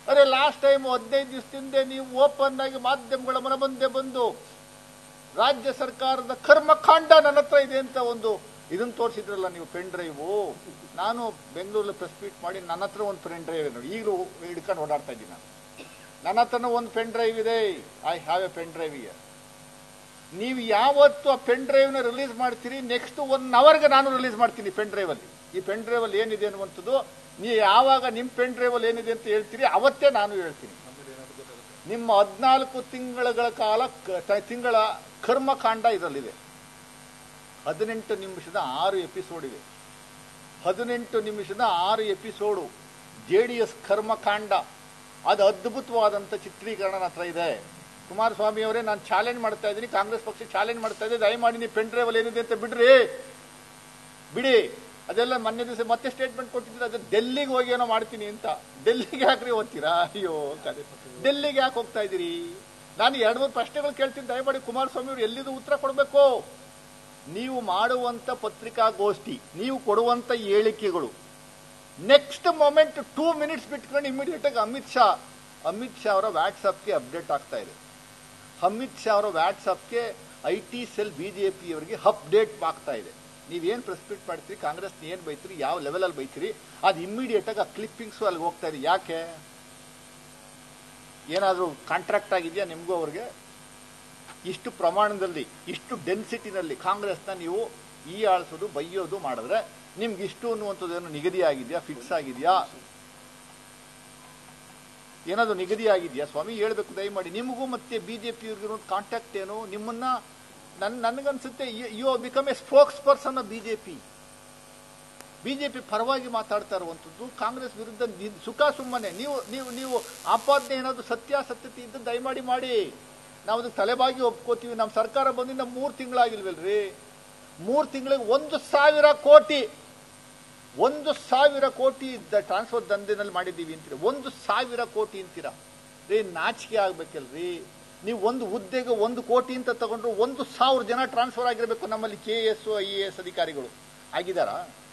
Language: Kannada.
ಅರೆ ಲಾಸ್ಟ್ ಟೈಮ್ ಹದಿನೈದು ದಿವಸದಿಂದ ನೀವು ಓಪನ್ ಆಗಿ ಮಾಧ್ಯಮಗಳ ಮನ ಮುಂದೆ ಬಂದು ರಾಜ್ಯ ಸರ್ಕಾರದ ಕರ್ಮಕಾಂಡ ನನ್ನ ಹತ್ರ ಇದೆ ಅಂತ ಒಂದು ಇದನ್ನ ತೋರಿಸಿದ್ರಲ್ಲ ನೀವು ಪೆನ್ ಡ್ರೈವು ನಾನು ಬೆಂಗಳೂರಲ್ಲಿ ಪ್ರೆಸ್ ಮೀಟ್ ಮಾಡಿ ನನ್ನ ಹತ್ರ ಒಂದು ಪೆನ್ ಡ್ರೈವ್ ಇದೆ ನೋಡಿ ಈಗಲೂ ಹಿಡ್ಕೊಂಡು ಓಡಾಡ್ತಾ ಇದ್ದೀನಿ ನಾನು ನನ್ನ ಹತ್ರನೂ ಒಂದು ಪೆನ್ ಡ್ರೈವ್ ಇದೆ I have a pen drive here ನೀವು ಯಾವತ್ತು ಆ ಪೆನ್ ಡ್ರೈವ್ನ ರಿಲೀಸ್ ಮಾಡ್ತೀರಿ ನೆಕ್ಸ್ಟ್ ಒನ್ ಅವರ್ಗೆ ನಾನು ರಿಲೀಸ್ ಮಾಡ್ತೀನಿ ಪೆನ್ ಡ್ರೈವ್ ಅಲ್ಲಿ ಈ ಪೆನ್ ಡ್ರೈವ್ ಅಲ್ಲಿ ಏನಿದೆ ಅನ್ನುವಂಥದ್ದು ನೀವು ಯಾವಾಗ ನಿಮ್ಮ ಪೆನ್ ಡ್ರೈವ್ ಅಲ್ಲಿ ಏನಿದೆ ಅಂತ ಹೇಳ್ತೀರಿ ಅವತ್ತೇ ನಾನು ಹೇಳ್ತೀನಿ ನಿಮ್ಮ ಹದಿನಾಲ್ಕು ತಿಂಗಳ ಕಾಲ ಕ- ತಿಂಗಳ ಕರ್ಮಕಾಂಡ ಇದರಲ್ಲಿದೆ ಹದಿನೆಂಟು ನಿಮಿಷದ ಆರು ಎಪಿಸೋಡ್ ಇದೆ ಹದಿನೆಂಟು ನಿಮಿಷದ ಆರು ಎಪಿಸೋಡು ಜೆ ಡಿ ಎಸ್ ಕರ್ಮಕಾಂಡ ಅದು ಅದ್ಭುತವಾದಂಥ ಚಿತ್ರೀಕರಣ ನನ್ನ ಹತ್ರ ಇದೆ ಕುಮಾರಸ್ವಾಮಿ ಅವರೇ ನಾನು ಚಾಲೆಂಜ್ ಮಾಡ್ತಾ ಇದ್ದೀನಿ ಕಾಂಗ್ರೆಸ್ ಪಕ್ಷ ಚಾಲೆಂಜ್ ಮಾಡ್ತಾ ಇದೆ ದಯಮಾಡಿ ನೀವು ಪೆನ್ ಡ್ರೈವ್ ಅಲ್ಲಿ ಏನಿದೆ ಅಂತ ಬಿಡ್ರಿ ಬಿಡಿ ಅದೆಲ್ಲ ಮೊನ್ನೆ ದಿವಸ ಮತ್ತೆ ಸ್ಟೇಟ್ಮೆಂಟ್ ಕೊಟ್ಟಿದ್ರೆ ಅದು ಡೆಲ್ಲಿಗೆ ಹೋಗಿ ಏನೋ ಮಾಡ್ತೀನಿ ಅಂತ ಡೆಲ್ಲಿಗೆ ಯಾಕ್ರಿ ಓದ್ತೀರಾ ಅಯ್ಯೋ ಕದೆ ಡೆಲ್ಲಿಗೆ ಯಾಕೆ ಹೋಗ್ತಾ ಇದ್ದೀರಿ ನಾನು ಎರಡು ಮೂರು ಪ್ರಶ್ನೆಗಳು ಕೇಳ್ತೀನಿ ದಯಮಾಡಿ ಕುಮಾರಸ್ವಾಮಿ ಅವರು ಎಲ್ಲಿದು ಉತ್ತರ ಕೊಡಬೇಕು ನೀವು ಮಾಡುವಂತ ಪತ್ರಿಕಾಗೋಷ್ಠಿ ನೀವು ಕೊಡುವಂತ ಹೇಳಿಕೆಗಳು ನೆಕ್ಸ್ಟ್ ಮೊಮೆಂಟ್ ಟೂ ಮಿನಿಟ್ಸ್ ಬಿಟ್ಕೊಂಡು ಇಮಿಡಿಯೇಟ್ ಆಗಿ ಅಮಿತ್ ಶಾ ಅಮಿತ್ ಶಾ ಅವರ ವಾಟ್ಸಪ್ಗೆ ಅಪ್ಡೇಟ್ ಆಗ್ತಾ ಇದೆ ಅಮಿತ್ ಶಾ ಅವರ ವಾಟ್ಸಪ್ಗೆ ಐ ಟಿ ಸೆಲ್ ಬಿಜೆಪಿ ಅವರಿಗೆ ಅಪ್ಡೇಟ್ ಆಗ್ತಾ ಇದೆ ನೀವೇನು ಪ್ರೆಸ್ ಮೀಟ್ ಮಾಡ್ತೀರಿ ಕಾಂಗ್ರೆಸ್ ಏನ್ ಬೈತೀರಿ ಯಾವ ಲೆವೆಲಲ್ಲಿ ಬೈತೀರಿ ಅದು ಇಮಿಡಿಯೇಟ್ ಆಗಿ ಆ ಕ್ಲಿಪ್ಪಿಂಗ್ಸು ಅಲ್ಲಿ ಹೋಗ್ತಾ ಇದೆ ಯಾಕೆ ಏನಾದರೂ ಕಾಂಟ್ರಾಕ್ಟ್ ಆಗಿದೆಯಾ ನಿಮಗೂ ಅವ್ರಿಗೆ ಇಷ್ಟು ಪ್ರಮಾಣದಲ್ಲಿ ಇಷ್ಟು ಡೆನ್ಸಿಟಿನಲ್ಲಿ ಕಾಂಗ್ರೆಸ್ನ ನೀವು ಈ ಆಳಿಸೋದು ಬೈಯೋದು ಮಾಡಿದ್ರೆ ನಿಮ್ಗೆ ಇಷ್ಟು ಅನ್ನುವಂಥದ್ದು ಏನು ನಿಗದಿ ಆಗಿದೆಯಾ ಫಿಕ್ಸ್ ಆಗಿದೆಯಾ ಏನಾದ್ರು ನಿಗದಿ ಆಗಿದೆಯಾ ಸ್ವಾಮಿ ಹೇಳ್ಬೇಕು ದಯಮಾಡಿ ನಿಮಗೂ ಮತ್ತೆ ಬಿಜೆಪಿ ಇರೋ ಕಾಂಟ್ಯಾಕ್ಟ್ ಏನು ನಿಮ್ಮನ್ನ ನನ್ ನನಗನ್ಸುತ್ತೆ you become a spokesperson of BJP BJP ಪರವಾಗಿ ಮಾತಾಡ್ತಾ ಇರುವಂತದ್ದು ಕಾಂಗ್ರೆಸ್ ವಿರುದ್ಧ ನಿ- ಸುಖ ಸುಮ್ಮನೆ ನೀವು ನೀವು ನೀವು ಆಪಾದನೆ ಏನಾದ್ರು ಸತ್ಯಾಸತ್ಯತೆ ಇದ್ದು ದಯಮಾಡಿ ಮಾಡಿ ನಾವು ಅದಕ್ಕೆ ತಲೆಬಾಗಿ ಒಪ್ಕೋತೀವಿ ನಮ್ಮ ಸರ್ಕಾರ ಬಂದಿಂದ ಮೂರು ತಿಂಗಳಾಗಿಲ್ವಲ್ರಿ ಮೂರು ತಿಂಗಳಿಗೆ ಒಂದು ಸಾವಿರ ಕೋಟಿ ಒಂದು ಸಾವಿರ ಕೋಟಿ ಟ್ರಾನ್ಸ್ಫರ್ ದಂಧೆನಲ್ಲಿ ಮಾಡಿದ್ದೀವಿ ಅಂತೀರ ಒಂದು ಸಾವಿರ ಕೋಟಿ ಅಂತೀರಾ ರೀ ನಾಚಿಕೆ ಆಗ್ಬೇಕಲ್ರಿ ನೀವು ಒಂದು ಹುದ್ದೆಗೆ ಒಂದು ಕೋಟಿ ಅಂತ ತಗೊಂಡ್ರು ಒಂದು ಸಾವಿರ ಜನ ಟ್ರಾನ್ಸ್ಫರ್ ಆಗಿರಬೇಕು ನಮ್ಮಲ್ಲಿ K S I A S ಅಧಿಕಾರಿಗಳು ಆಗಿದಾರಾ